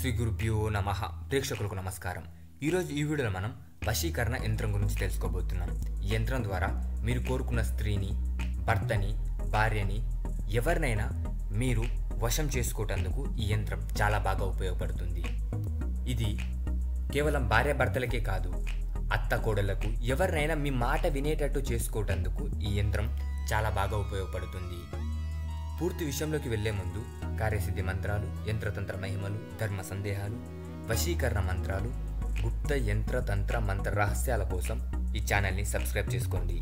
శ్రీ గురుభ్యో నమ ప్రేక్షకులకు నమస్కారం ఈరోజు ఈ వీడియోలో మనం వశీకరణ యంత్రం గురించి తెలుసుకోబోతున్నాం ఈ యంత్రం ద్వారా మీరు కోరుకున్న స్త్రీని భర్తని భార్యని ఎవరినైనా మీరు వశం చేసుకోవటందుకు ఈ యంత్రం చాలా బాగా ఉపయోగపడుతుంది ఇది కేవలం భార్యాభర్తలకే కాదు అత్త కోడళ్లకు ఎవరినైనా మీ మాట వినేటట్టు చేసుకోవటందుకు ఈ యంత్రం చాలా బాగా ఉపయోగపడుతుంది పూర్తి విషయంలోకి వెళ్లే ముందు కార్యసిద్ధి మంత్రాలు యంత్రతంత్ర మహిమలు ధర్మ సందేహాలు వశీకరణ మంత్రాలు గుప్త యంత్ర తంత్ర మంత్ర రహస్యాల కోసం ఈ ఛానల్ని సబ్స్క్రైబ్ చేసుకోండి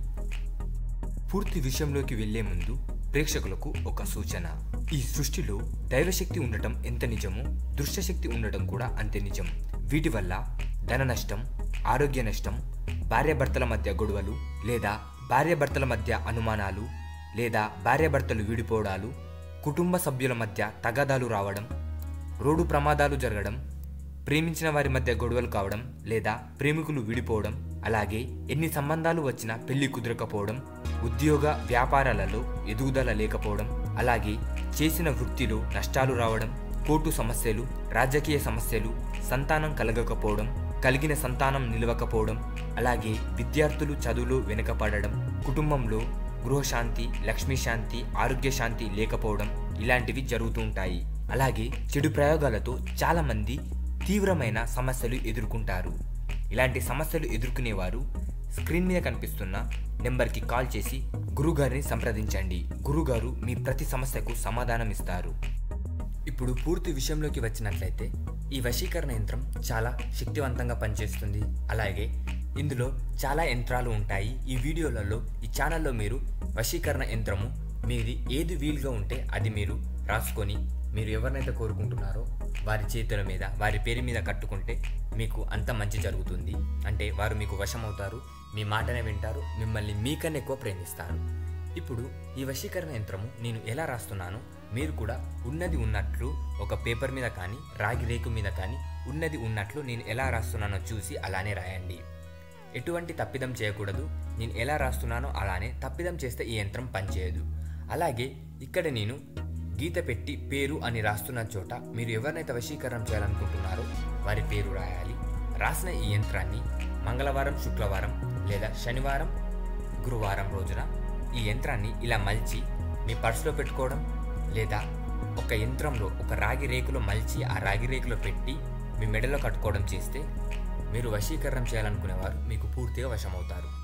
పూర్తి విషయంలోకి వెళ్లే ముందు ప్రేక్షకులకు ఒక సూచన ఈ సృష్టిలో దైవశక్తి ఉండటం ఎంత నిజమో దృశ్యశక్తి ఉండటం కూడా అంతే నిజం వీటి వల్ల ధన నష్టం ఆరోగ్య నష్టం భార్యాభర్తల మధ్య గొడవలు లేదా భార్యాభర్తల మధ్య అనుమానాలు లేదా భార్యాభర్తలు విడిపోవడాలు కుటుంబ సభ్యుల మధ్య తగాదాలు రావడం రోడ్డు ప్రమాదాలు జరగడం ప్రేమించిన వారి మధ్య గొడవలు కావడం లేదా ప్రేమికులు విడిపోవడం అలాగే ఎన్ని సంబంధాలు వచ్చినా పెళ్లి కుదరకపోవడం ఉద్యోగ వ్యాపారాలలో ఎదుగుదల లేకపోవడం అలాగే చేసిన వృత్తిలో నష్టాలు రావడం కోర్టు సమస్యలు రాజకీయ సమస్యలు సంతానం కలగకపోవడం కలిగిన సంతానం నిలవకపోవడం అలాగే విద్యార్థులు చదువులో వెనుకపడడం కుటుంబంలో గృహశాంతి లక్ష్మీ శాంతి ఆరోగ్య శాంతి లేకపోవడం ఇలాంటివి జరుగుతూ ఉంటాయి అలాగే చెడు ప్రయోగాలతో చాలామంది తీవ్రమైన సమస్యలు ఎదుర్కొంటారు ఇలాంటి సమస్యలు ఎదుర్కొనేవారు స్క్రీన్ మీద కనిపిస్తున్న నెంబర్కి కాల్ చేసి గురుగారిని సంప్రదించండి గురుగారు మీ ప్రతి సమస్యకు సమాధానం ఇస్తారు ఇప్పుడు పూర్తి విషయంలోకి వచ్చినట్లయితే ఈ వశీకరణ యంత్రం చాలా శక్తివంతంగా పనిచేస్తుంది అలాగే ఇందులో చాలా యంత్రాలు ఉంటాయి ఈ వీడియోలలో ఈ ఛానల్లో మీరు వశీకరణ యంత్రము మీది ఏది వీలుగా ఉంటే అది మీరు రాసుకొని మీరు ఎవరినైతే కోరుకుంటున్నారో వారి చేతుల మీద వారి పేరు మీద కట్టుకుంటే మీకు అంత మంచి జరుగుతుంది అంటే వారు మీకు వశమవుతారు మీ మాటనే వింటారు మిమ్మల్ని మీకన్నా ఎక్కువ ప్రేమిస్తారు ఇప్పుడు ఈ వశీకరణ యంత్రము నేను ఎలా రాస్తున్నానో మీరు కూడా ఉన్నది ఉన్నట్లు ఒక పేపర్ మీద కానీ రాగి రేకు మీద కానీ ఉన్నది ఉన్నట్లు నేను ఎలా రాస్తున్నానో చూసి అలానే రాయండి ఎటువంటి తప్పిదం చేయకూడదు నేను ఎలా రాస్తున్నానో అలానే తప్పిదం చేస్తే ఈ యంత్రం పనిచేయదు అలాగే ఇక్కడ నేను గీత పెట్టి పేరు అని రాస్తున్న చోట మీరు ఎవరినైతే వశీకరణం చేయాలనుకుంటున్నారో వారి పేరు రాయాలి రాసిన ఈ యంత్రాన్ని మంగళవారం శుక్రవారం లేదా శనివారం గురువారం రోజున ఈ యంత్రాన్ని ఇలా మలిచి మీ పర్సులో పెట్టుకోవడం లేదా ఒక యంత్రంలో ఒక రాగి రేకులో మలిచి ఆ రాగి రేకులో పెట్టి మీ మెడలో కట్టుకోవడం చేస్తే మీరు వశీకరణం చేయాలనుకునేవారు మీకు పూర్తిగా వశమవుతారు